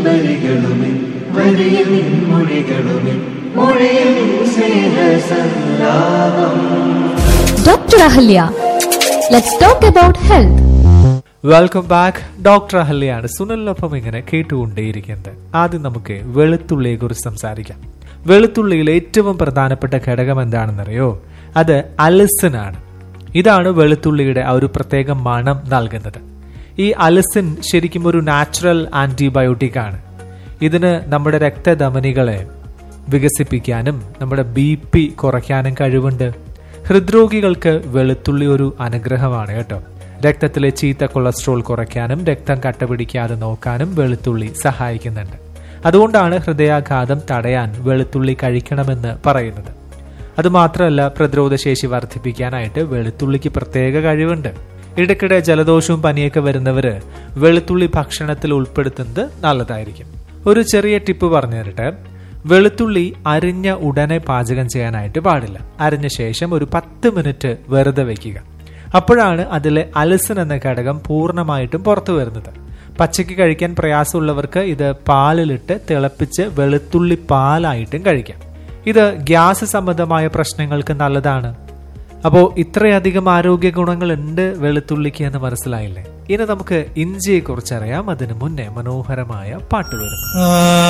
വരികളുമേ വരിയിൽ മൊഴികളുമേ മൊഴിയിൽ സ്നേഹസല്ലാപം Dr. Ahalya. Let's talk about health. Welcome back doctor അഹല്യാണ് സുനലിനൊപ്പം ഇങ്ങനെ കേട്ടുകൊണ്ടേയിരിക്കുന്നത് ആദ്യം നമുക്ക് വെളുത്തുള്ളിയെ കുറിച്ച് സംസാരിക്കാം വെളുത്തുള്ളിയിലെ ഏറ്റവും പ്രധാനപ്പെട്ട ഘടകം എന്താണെന്നറിയോ അത് അലിസിൻ ആണ് ഇതാണ് വെളുത്തുള്ളിയുടെ ആ ഒരു പ്രത്യേക മണം നൽകുന്നത് ഈ അലിസിൻ ശരിക്കും ഒരു നാച്ചുറൽ ആന്റിബയോട്ടിക് ആണ് ഇതിന് നമ്മുടെ രക്തധമനികളെ വികസിപ്പിക്കാനും നമ്മുടെ ബി പി കുറയ്ക്കാനും കഴിവുണ്ട് ഹൃദ്രോഗികൾക്ക് വെളുത്തുള്ളി ഒരു അനുഗ്രഹമാണ് കേട്ടോ രക്തത്തിലെ ചീത്ത കൊളസ്ട്രോൾ കുറയ്ക്കാനും രക്തം കട്ടപിടിക്കാതെ നോക്കാനും വെളുത്തുള്ളി സഹായിക്കുന്നുണ്ട് അതുകൊണ്ടാണ് ഹൃദയാഘാതം തടയാൻ വെളുത്തുള്ളി കഴിക്കണമെന്ന് പറയുന്നത് അതുമാത്രമല്ല പ്രതിരോധശേഷി വർദ്ധിപ്പിക്കാനായിട്ട് വെളുത്തുള്ളിക്ക് പ്രത്യേക കഴിവുണ്ട് ഇടയ്ക്കിടെ ജലദോഷവും പനിയൊക്കെ വരുന്നവര് വെളുത്തുള്ളി ഭക്ഷണത്തിൽ ഉൾപ്പെടുത്തുന്നത് നല്ലതായിരിക്കും ഒരു ചെറിയ ടിപ്പ് പറഞ്ഞു തരട്ടെ വെളുത്തുള്ളി അരിഞ്ഞ ഉടനെ പാചകം ചെയ്യാനായിട്ട് പാടില്ല അരിഞ്ഞ ശേഷം ഒരു പത്ത് മിനിറ്റ് വെറുതെ വെക്കുക അപ്പോഴാണ് അതിലെ അലസൻ എന്ന ഘടകം പൂർണ്ണമായിട്ടും പുറത്തു വരുന്നത് പച്ചയ്ക്ക് കഴിക്കാൻ പ്രയാസമുള്ളവർക്ക് ഇത് പാലിലിട്ട് തിളപ്പിച്ച് വെളുത്തുള്ളി പാലായിട്ടും കഴിക്കാം ഇത് ഗ്യാസ് സംബന്ധമായ പ്രശ്നങ്ങൾക്ക് നല്ലതാണ് അപ്പോൾ ഇത്രയധികം ആരോഗ്യ ഗുണങ്ങളുണ്ട് വെളുത്തുള്ളിക്ക് എന്ന് മനസ്സിലായില്ലേ ഇനി നമുക്ക് ഇഞ്ചിയെ കുറിച്ചറിയാം അതിനു മുന്നേ മനോഹരമായ പാട്ട് വരുന്നു